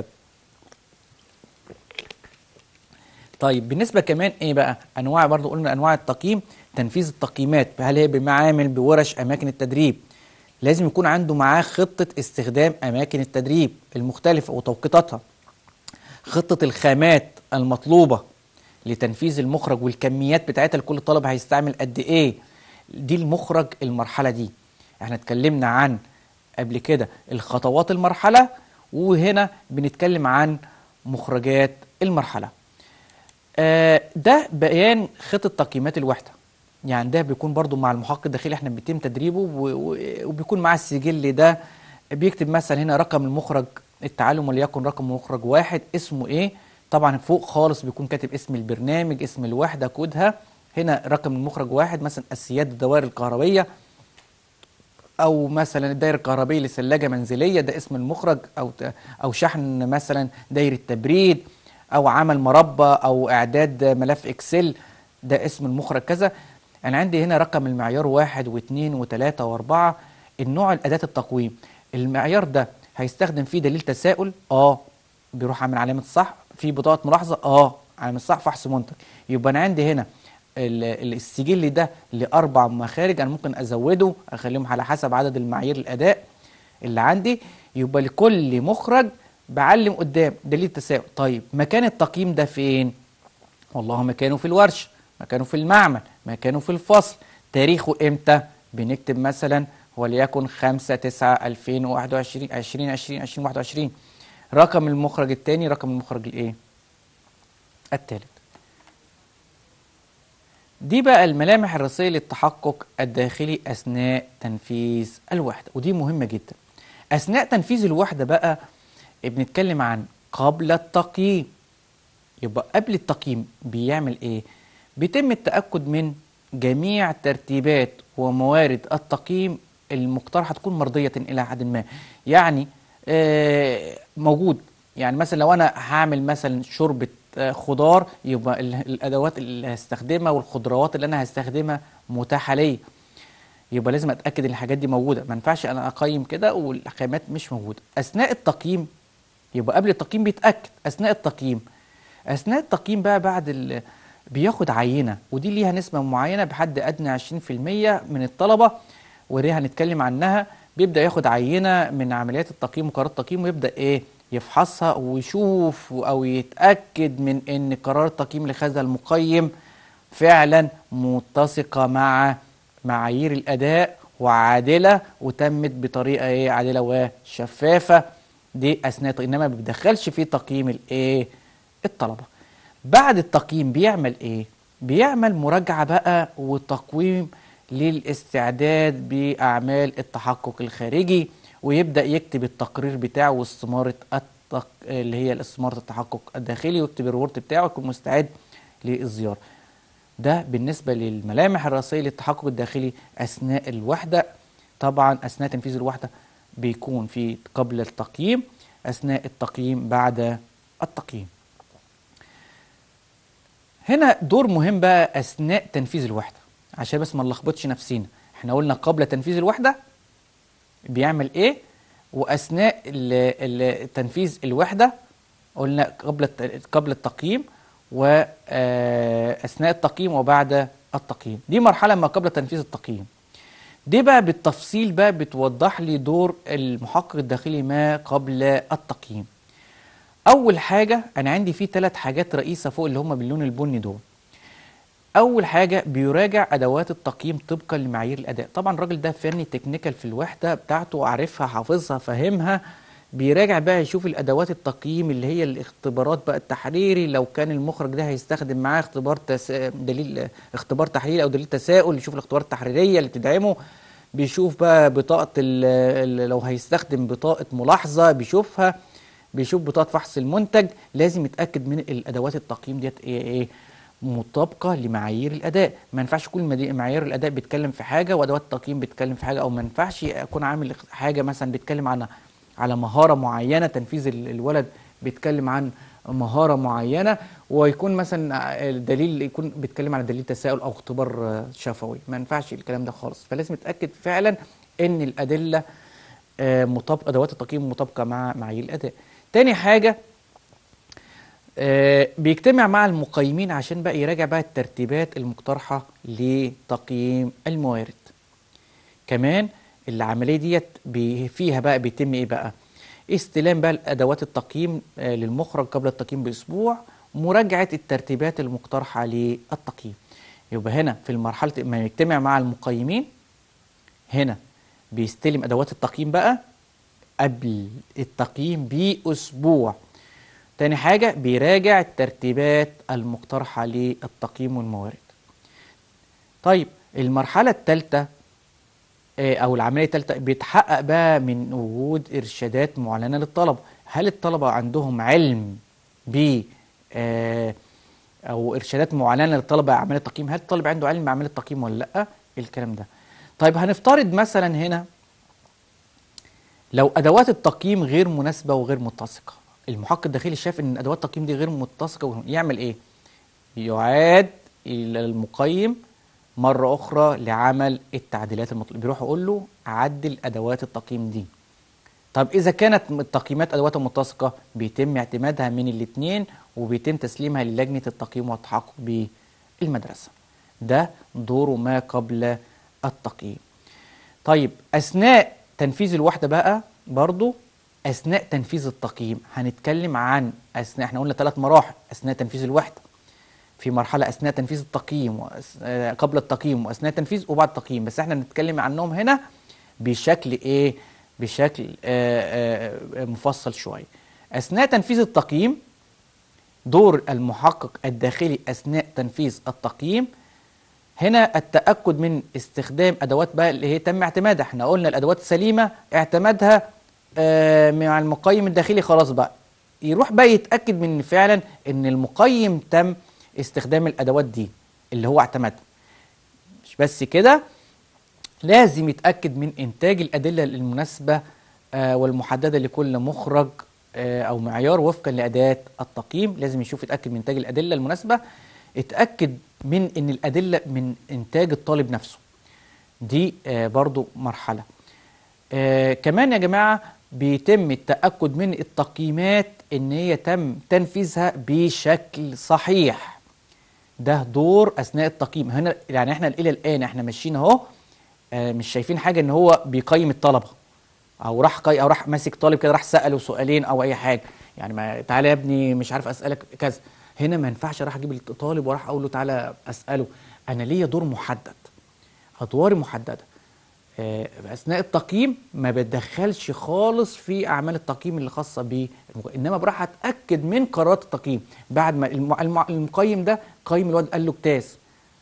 S1: طيب بالنسبة كمان ايه بقى انواع برضو قلنا انواع التقييم تنفيذ التقييمات هل هي بمعامل بورش اماكن التدريب لازم يكون عنده معاه خطة استخدام اماكن التدريب المختلفة وتوقيتاتها خطة الخامات المطلوبة لتنفيذ المخرج والكميات بتاعتها لكل طالب هيستعمل قد ايه دي المخرج المرحلة دي احنا اتكلمنا عن قبل كده الخطوات المرحلة وهنا بنتكلم عن مخرجات المرحلة آه، ده بيان خطة تقييمات الوحدة يعني ده بيكون برضو مع المحقق الداخلي احنا بيتم تدريبه و- و- وبيكون معاه السجل ده بيكتب مثلا هنا رقم المخرج التعلم وليكن رقم مخرج واحد اسمه ايه طبعا فوق خالص بيكون كاتب اسم البرنامج اسم الوحدة كودها هنا رقم المخرج واحد مثلا اساسيات الدوائر الكهربية او مثلا الدائره الكهربائيه لثلاجه منزليه ده اسم المخرج او ت- او شحن مثلا دايره تبريد او عمل مربى او اعداد ملف اكسل ده اسم المخرج كذا انا عندي هنا رقم المعيار واحد واثنين وثلاثة واربعة النوع الاداة التقويم المعيار ده هيستخدم فيه دليل تساؤل اه بيروح عامل علامة صح في بطاقة ملاحظة اه علامة صح فحص منتج يبقى انا عندي هنا ال- ال- السجل ده لاربع مخارج انا ممكن ازوده اخليهم على حسب عدد المعايير الاداء اللي عندي يبقى لكل مخرج بعلم قدام دليل تساؤل طيب مكان التقييم ده فين والله مكانه في الورشه مكانه في المعمل مكانه في الفصل تاريخه امتى بنكتب مثلا وليكن 5 9 2021 20 20 2021 رقم المخرج الثاني رقم المخرج الايه الثالث دي بقى الملامح الرئيسية للتحقق الداخلي أثناء تنفيذ الوحدة ودي مهمة جدا أثناء تنفيذ الوحدة بقى بنتكلم عن قبل التقييم يبقى قبل التقييم بيعمل ايه بيتم التأكد من جميع ترتيبات وموارد التقييم المقترحة تكون مرضية إلى حد ما يعني آه، موجود يعني مثلا لو أنا هعمل مثلا شوربة آه، خضار يبقى ال- الأدوات اللي هستخدمها والخضروات اللي أنا هستخدمها متاحة ليا يبقى لازم اتاكد ان الحاجات دي موجوده ما ينفعش انا اقيم كده والخامات مش موجوده اثناء التقييم يبقى قبل التقييم بيتاكد اثناء التقييم اثناء التقييم بقى بعد ال... بياخد عينه ودي ليها نسبه معينه بحد ادنى 20% من الطلبه ودي هنتكلم عنها بيبدا ياخد عينه من عمليات التقييم وقرارات التقييم ويبدا ايه يفحصها ويشوف او يتاكد من ان قرار التقييم اللي خدها المقيم فعلا متسقه مع معايير الاداء وعادله وتمت بطريقه ايه عادله وشفافه دي اثناء التقييم. انما ما بيدخلش في تقييم الايه الطلبه بعد التقييم بيعمل ايه بيعمل مراجعه بقى وتقويم للاستعداد باعمال التحقق الخارجي ويبدا يكتب التقرير بتاعه واستماره التق... اللي هي استماره التحقق الداخلي ويكتب الريبورت بتاعه يكون مستعد للزياره ده بالنسبة للملامح الرئيسية للتحقق الداخلي أثناء الوحدة طبعا اثناء تنفيذ الوحده بيكون في قبل التقييم اثناء التقييم بعد التقييم هنا دور مهم بقى اثناء تنفيذ الوحده عشان بس ما نلخبطش نفسينا احنا قلنا قبل تنفيذ الوحده بيعمل ايه واثناء ال- ال- تنفيذ الوحده قلنا قبل الت- قبل التقييم واثناء التقييم وبعد التقييم دي مرحله ما قبل تنفيذ التقييم دي بقى بالتفصيل بقى بتوضح لي دور المحقق الداخلي ما قبل التقييم اول حاجه انا عندي فيه ثلاث حاجات رئيسه فوق اللي هم باللون البني دول اول حاجه بيراجع ادوات التقييم طبقا لمعايير الاداء طبعا الراجل ده فني تكنيكال في الوحده بتاعته عارفها حافظها فاهمها بيراجع بقى يشوف الادوات التقييم اللي هي الاختبارات بقى التحريري لو كان المخرج ده هيستخدم معاه اختبار تس... دليل اختبار تحريري او دليل تساؤل يشوف الاختبارات التحريريه اللي تدعمه بيشوف بقى بطاقه ال... ال- لو هيستخدم بطاقه ملاحظه بيشوفها بيشوف بطاقه فحص المنتج لازم يتاكد من الادوات التقييم ديت ايه ايه مطابقه لمعايير الاداء ما ينفعش كل مدي- معايير الاداء بيتكلم في حاجه وادوات التقييم بيتكلم في حاجه او ما ينفعش اكون عامل اخ- حاجه مثلا بيتكلم عن على مهاره معينه تنفيذ ال- الولد بيتكلم عن مهاره معينه ويكون مثلا الدليل يكون بيتكلم على دليل تساؤل او اختبار آه، شفوي ما ينفعش الكلام ده خالص فلازم يتاكد فعلا ان الادله آه، مطابقه ادوات التقييم مطابقه مع معايير الاداء تاني حاجه آه، بيجتمع مع المقيمين عشان بقى يراجع بقى الترتيبات المقترحة لتقييم الموارد كمان العملية ديت بي- فيها بقى بيتم ايه بقى استلام بقى الادوات التقييم آه، للمخرج قبل التقييم باسبوع مراجعة الترتيبات المقترحة للتقييم يبقى هنا في المرحلة ما يجتمع مع المقيمين هنا بيستلم ادوات التقييم بقى قبل التقييم باسبوع تاني حاجة بيراجع الترتيبات المقترحة للتقييم والموارد طيب المرحلة الثالثة أو العملية الثالثة بيتحقق بقى من وجود إرشادات معلنة للطلبة هل الطلبة عندهم علم ب آه، أو إرشادات معلنة للطلبة عملية التقييم هل الطالب عنده علم بعملية التقييم ولا لأ الكلام ده طيب هنفترض مثلا هنا لو ادوات التقييم غير مناسبه وغير متسقه المحقق الداخلي شاف ان ادوات التقييم دي غير متسقه يعمل ايه يعاد الى المقيم مره اخرى لعمل التعديلات المطلوبه بيروح يقول له عدل ادوات التقييم دي طب اذا كانت التقييمات ادواتها متسقه بيتم اعتمادها من الاثنين وبيتم تسليمها للجنه التقييم والتحقق بالمدرسه ده دوره ما قبل التقييم طيب اثناء تنفيذ الوحده بقى برضو اثناء تنفيذ التقييم هنتكلم عن اثناء احنا قلنا ثلاث مراحل اثناء تنفيذ الوحده في مرحله اثناء تنفيذ التقييم وأس... آه، قبل التقييم واثناء التنفيذ وبعد التقييم بس احنا بنتكلم عنهم هنا بشكل ايه بشكل آه، آه، مفصل شويه اثناء تنفيذ التقييم دور المحقق الداخلي اثناء تنفيذ التقييم هنا التأكد من استخدام أدوات بقى اللي هي تم اعتمادها احنا قلنا الأدوات السليمة اعتمادها آه، مع المقيم الداخلي خلاص بقى يروح بقى يتأكد من فعلا ان المقيم تم استخدام الأدوات دي اللي هو اعتمدها مش بس كده لازم يتأكد من إنتاج الأدلة المناسبة آه، والمحددة لكل مخرج آه، أو معيار وفقا لأداة التقييم لازم يشوف يتأكد من إنتاج الأدلة المناسبة اتأكد من إن الأدلة من إنتاج الطالب نفسه دي آه، برضو مرحلة آه، كمان يا جماعة بيتم التأكد من التقييمات إن هي تم تنفيذها بشكل صحيح ده دور أثناء التقييم هنا يعني احنا إلى الآن احنا ماشيين أهو آه، مش شايفين حاجة إن هو بيقيم الطلبة أو راح قي... أو راح ماسك طالب كده راح سأله سؤالين أو أي حاجة يعني ما تعالى يا ابني مش عارف أسألك كذا هنا ما ينفعش راح أجيب الطالب وراح أقول له تعالى أسأله أنا ليا دور محدد أدواري محددة آه، اثناء التقييم ما بتدخلش خالص في اعمال التقييم اللي خاصه ب انما بروح اتاكد من قرارات التقييم بعد ما الم- الم- المقيم ده قيم الولد قال له اجتاز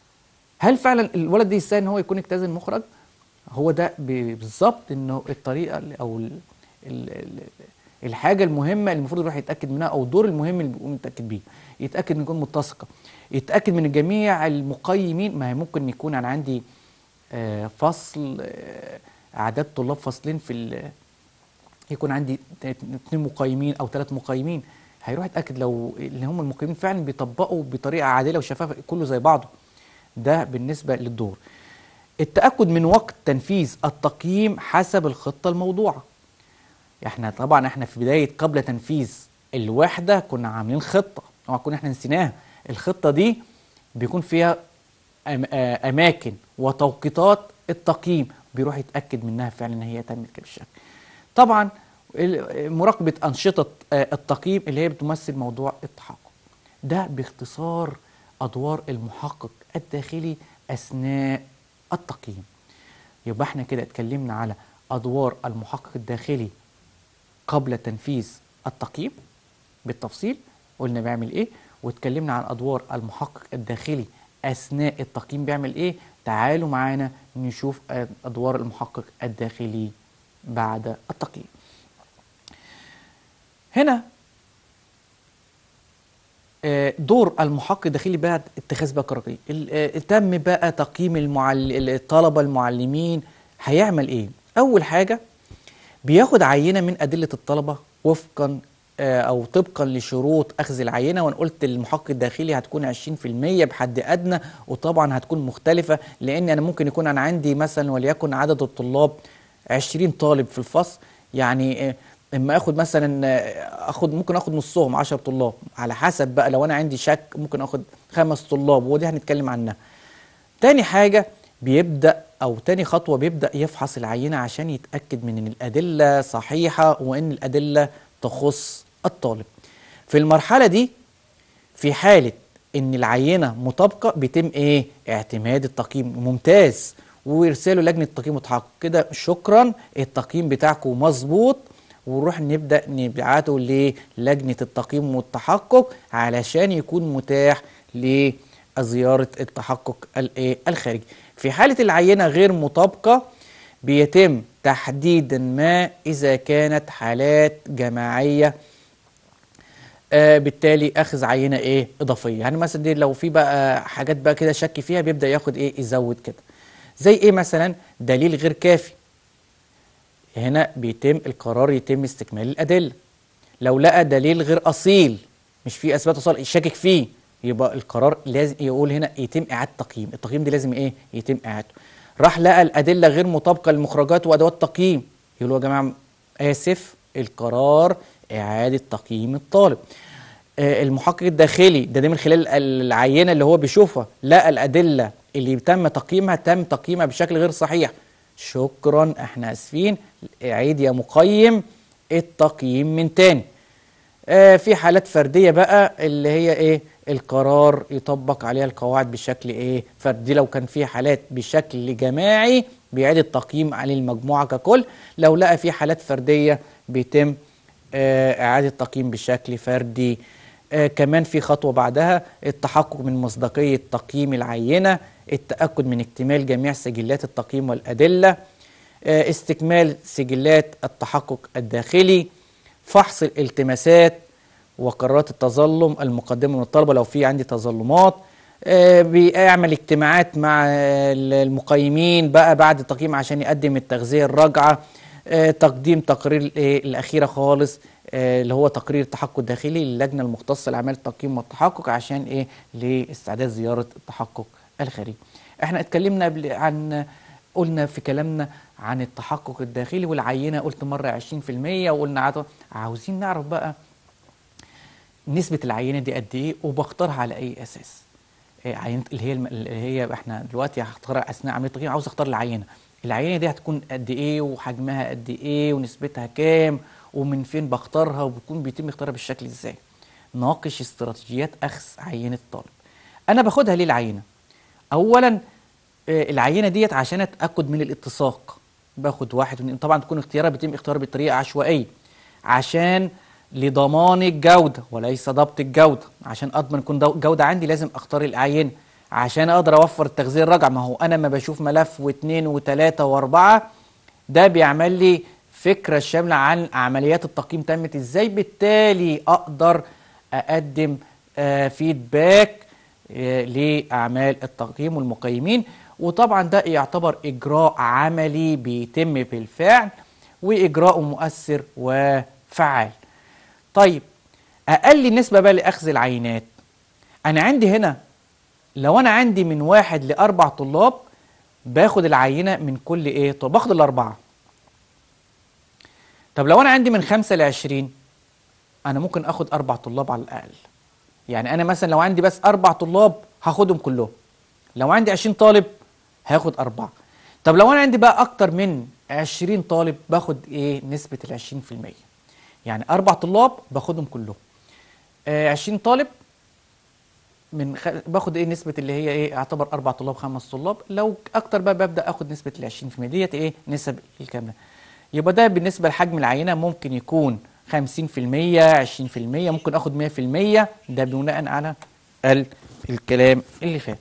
S1: هل فعلا الولد ده يستاهل ان هو يكون اجتاز المخرج هو ده ب- بالظبط انه الطريقه اللي- او ال ال ال الحاجه المهمه اللي المفروض يروح يتاكد منها او الدور المهم اللي بيقوم يتاكد بيه يتاكد ان يكون متسقه يتاكد من جميع المقيمين ما هي ممكن يكون انا عندي آه، فصل آه، اعداد طلاب فاصلين في ال- يكون عندي اثنين مقيمين او ثلاث مقيمين هيروح يتاكد لو اللي هم المقيمين فعلا بيطبقوا بطريقه عادله وشفافه كله زي بعضه ده بالنسبه للدور التاكد من وقت تنفيذ التقييم حسب الخطه الموضوعه احنا طبعا احنا في بدايه قبل تنفيذ الوحده كنا عاملين خطه اوعى كنا احنا نسيناها الخطه دي بيكون فيها أم آه، اماكن وتوقيتات التقييم بيروح يتاكد منها فعلا ان هي تمت كده بالشكل طبعا ال- مراقبه انشطه آه، التقييم اللي هي بتمثل موضوع التحقق ده باختصار ادوار المحقق الداخلي اثناء التقييم يبقى احنا كده اتكلمنا على ادوار المحقق الداخلي قبل تنفيذ التقييم بالتفصيل قلنا بيعمل ايه واتكلمنا عن ادوار المحقق الداخلي اثناء التقييم بيعمل ايه تعالوا معانا نشوف آه، ادوار المحقق الداخلي بعد التقييم هنا آه، دور المحقق الداخلي بعد اتخاذ بقى قرار ال- آه، تم بقى تقييم المعل... الطلبه المعلمين هيعمل ايه اول حاجه بياخد عينه من ادله الطلبه وفقا آه، او طبقا لشروط اخذ العينه وانا قلت المحقق الداخلي هتكون 20% بحد ادنى وطبعا هتكون مختلفه لان انا ممكن يكون انا عندي مثلا وليكن عدد الطلاب 20 طالب في الفصل يعني آه، اما اخد مثلا آه، اخد ممكن اخد نصهم 10 طلاب على حسب بقى لو انا عندي شك ممكن اخد خمس طلاب ودي هنتكلم عنها تاني حاجة بيبدأ أو تاني خطوة بيبدأ يفحص العينة عشان يتأكد من إن الأدلة صحيحة وإن الأدلة تخص الطالب في المرحلة دي في حالة إن العينة مطابقة بيتم إيه؟ اعتماد التقييم ممتاز ويرسلوا لجنة تقييم وتحقق كده شكرا التقييم بتاعكم مظبوط ونروح نبدأ نبعته للجنة التقييم والتحقق علشان يكون متاح لزيارة التحقق الإيه؟ الخارجي في حالة العينة غير مطابقة بيتم تحديد ما إذا كانت حالات جماعية آه بالتالي اخذ عينه ايه اضافيه يعني مثلا دي لو في بقى حاجات بقى كده شك فيها بيبدا ياخد ايه يزود كده زي ايه مثلا دليل غير كافي هنا بيتم القرار يتم استكمال الادله لو لقى دليل غير اصيل مش في اثبات اصال شاكك فيه يبقى القرار لازم يقول هنا يتم اعاده تقييم التقييم دي لازم ايه يتم اعادته راح لقى الادله غير مطابقه للمخرجات وادوات التقييم يقولوا يا جماعه اسف القرار اعاده تقييم الطالب آه، المحقق الداخلي ده, ده من خلال العينه اللي هو بيشوفها لقى الادله اللي تم تقييمها تم تقييمها بشكل غير صحيح شكرا احنا اسفين عيد يا مقيم التقييم من تاني آه، في حالات فرديه بقى اللي هي ايه القرار يطبق عليها القواعد بشكل ايه فردي لو كان في حالات بشكل جماعي بيعيد التقييم على المجموعه ككل لو لقى في حالات فرديه بيتم آه، اعاده تقييم بشكل فردي آه، كمان في خطوه بعدها التحقق من مصداقيه تقييم العينه التاكد من اكتمال جميع سجلات التقييم والادله آه، استكمال سجلات التحقق الداخلي فحص الالتماسات وقرارات التظلم المقدمه من الطلبه لو في عندي تظلمات آه، بيعمل اجتماعات مع آه، المقيمين بقى بعد التقييم عشان يقدم التغذيه الراجعه آه، تقديم تقرير الإيه الاخيره خالص آه، اللي هو تقرير التحقق الداخلي للجنه المختصه لاعمال التقييم والتحقق عشان ايه لاستعداد زياره التحقق الخارجي احنا اتكلمنا قبل عن قلنا في كلامنا عن التحقق الداخلي والعينه قلت مره 20% وقلنا عطا عاوزين نعرف بقى نسبه العينه دي قد ايه وبختارها على اي اساس إيه عينه اللي هي الم- اللي هي احنا دلوقتي هختار اثناء عمليه التقييم عاوز اختار العينه العينه دي هتكون قد ايه وحجمها قد ايه ونسبتها كام ومن فين بختارها وبيكون بيتم اختيارها بالشكل ازاي ناقش استراتيجيات اخذ عينه الطالب انا باخدها ليه العينه اولا آه، العينه ديت عشان اتاكد من الاتساق باخد واحد واتنين طبعا تكون اختيارها بيتم اختيارها بطريقه عشوائيه عشان لضمان الجوده وليس ضبط الجوده عشان اضمن يكون دو- جوده عندي لازم اختار العينه عشان اقدر اوفر التغذيه الراجعه ما هو انا ما بشوف ملف واثنين وثلاثه واربعه ده بيعمل لي فكره شامله عن عمليات التقييم تمت ازاي بالتالي اقدر اقدم آه، فيدباك آه، لاعمال التقييم والمقيمين وطبعا ده يعتبر إجراء عملي بيتم بالفعل وإجراء مؤثر وفعال طيب أقل نسبة بقى لأخذ العينات أنا عندي هنا لو أنا عندي من واحد لأربع طلاب باخد العينة من كل إيه؟ طب باخد الأربعة طب لو أنا عندي من خمسة لعشرين أنا ممكن أخد أربع طلاب على الأقل يعني أنا مثلا لو عندي بس أربع طلاب هاخدهم كلهم لو عندي عشرين طالب هاخد أربعة طب لو أنا عندي بقى أكتر من عشرين طالب باخد إيه نسبة العشرين في المية يعني أربع طلاب باخدهم كلهم آه، 20 طالب من خ... باخد ايه نسبة اللي هي ايه اعتبر اربع طلاب خمس طلاب لو اكتر بقى ببدأ اخد نسبة ال 20% ديت ايه نسب الكاملة يبقى ده بالنسبة لحجم العينة ممكن يكون 50% 20% ممكن اخد 100% ده بناء على ال... الكلام اللي فات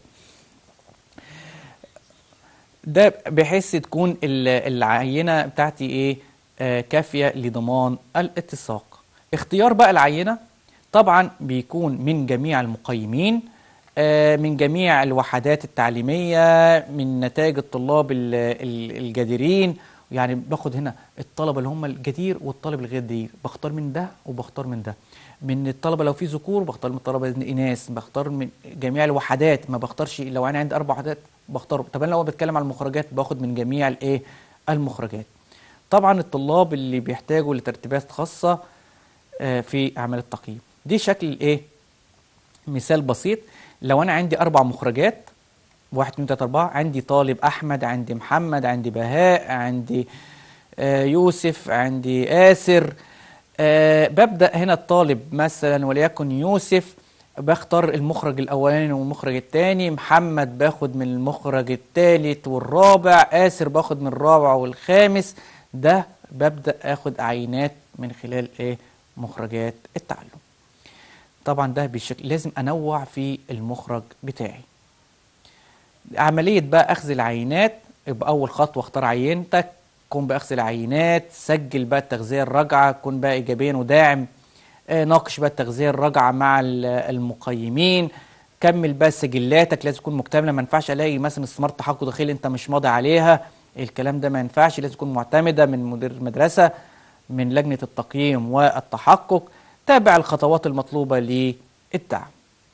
S1: ده بحيث تكون ال- العينة بتاعتي ايه آه كافية لضمان الاتساق اختيار بقى العينة طبعا بيكون من جميع المقيمين آه من جميع الوحدات التعليمية من نتائج الطلاب ال- ال- الجديرين يعني باخد هنا الطلبة اللي هم الجدير والطالب الغير جدير بختار من ده وبختار من ده من الطلبة لو في ذكور بختار من الطلبة الإناث بختار من جميع الوحدات ما بختارش لو أنا عندي أربع وحدات بختار طب أنا لو بتكلم على المخرجات باخد من جميع الإيه المخرجات طبعا الطلاب اللي بيحتاجوا لترتيبات خاصة آه، في أعمال التقييم دي شكل إيه مثال بسيط لو أنا عندي أربع مخرجات واحد اتنين تلاتة أربعة عندي طالب أحمد عندي محمد عندي بهاء عندي آه، يوسف عندي آسر آه، ببدأ هنا الطالب مثلا وليكن يوسف بختار المخرج الأولاني والمخرج الثاني محمد باخد من المخرج الثالث والرابع آسر باخد من الرابع والخامس ده ببدأ أخد عينات من خلال إيه مخرجات التعلم طبعا ده بشكل لازم أنوع في المخرج بتاعي عملية بقى أخذ العينات يبقى أول خطوة اختار عينتك قم بأخذ العينات سجل بقى التغذية الراجعة كن بقى إيجابيا وداعم آه، ناقش بقى التغذية الراجعة مع ال- المقيمين كمل بقى سجلاتك لازم تكون مكتملة ما ينفعش ألاقي مثلا استثمار تحقق داخلي أنت مش ماضي عليها الكلام ده ما ينفعش لازم تكون معتمدة من مدير المدرسة من لجنة التقييم والتحقق تابع الخطوات المطلوبة للدعم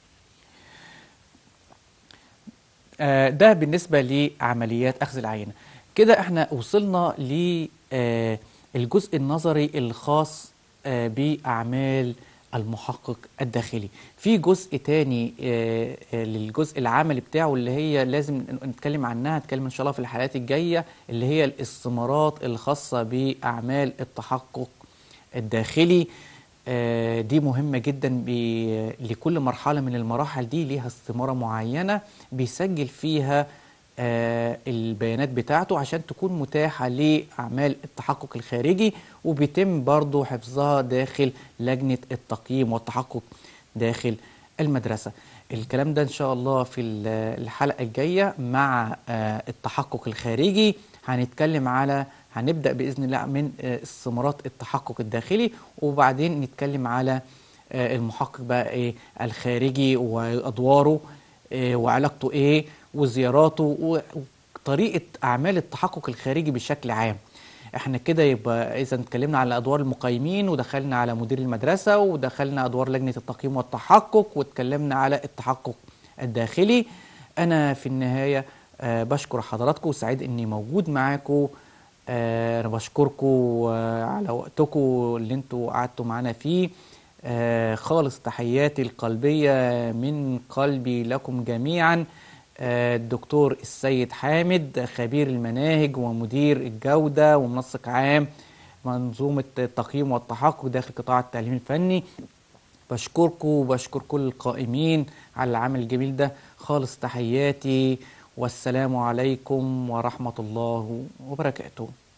S1: آه، ده بالنسبة لعمليات أخذ العينة كده احنا وصلنا للجزء النظري الخاص آه، بأعمال المحقق الداخلي في جزء تاني آه، آه، للجزء العملي بتاعه اللي هي لازم نتكلم عنها نتكلم إن شاء الله في الحلقات الجاية اللي هي الاستمارات الخاصة بأعمال التحقق الداخلي آه، دي مهمة جدا ب- لكل مرحلة من المراحل دي ليها استمارة معينة بيسجل فيها آه، البيانات بتاعته عشان تكون متاحة لأعمال التحقق الخارجي وبيتم برضو حفظها داخل لجنة التقييم والتحقق داخل المدرسة الكلام ده إن شاء الله في ال- الحلقة الجاية مع آه، التحقق الخارجي هنتكلم على هنبدأ بإذن الله من آه، استمارات التحقق الداخلي وبعدين نتكلم على آه، المحقق بقى إيه الخارجي وأدواره آه، وعلاقته إيه وزياراته وطريقة أعمال التحقق الخارجي بشكل عام احنا كده يبقى اذا اتكلمنا على ادوار المقيمين ودخلنا على مدير المدرسه ودخلنا ادوار لجنه التقييم والتحقق واتكلمنا على التحقق الداخلي انا في النهايه آه بشكر حضراتكم وسعيد اني موجود معاكم آه انا بشكركم آه على وقتكم اللي انتوا قعدتوا معانا فيه آه خالص تحياتي القلبيه من قلبي لكم جميعا آه، الدكتور السيد حامد خبير المناهج ومدير الجودة ومنسق عام منظومة التقييم والتحقق داخل قطاع التعليم الفني بشكركم وبشكر كل القائمين على العمل الجميل ده خالص تحياتي والسلام عليكم ورحمة الله وبركاته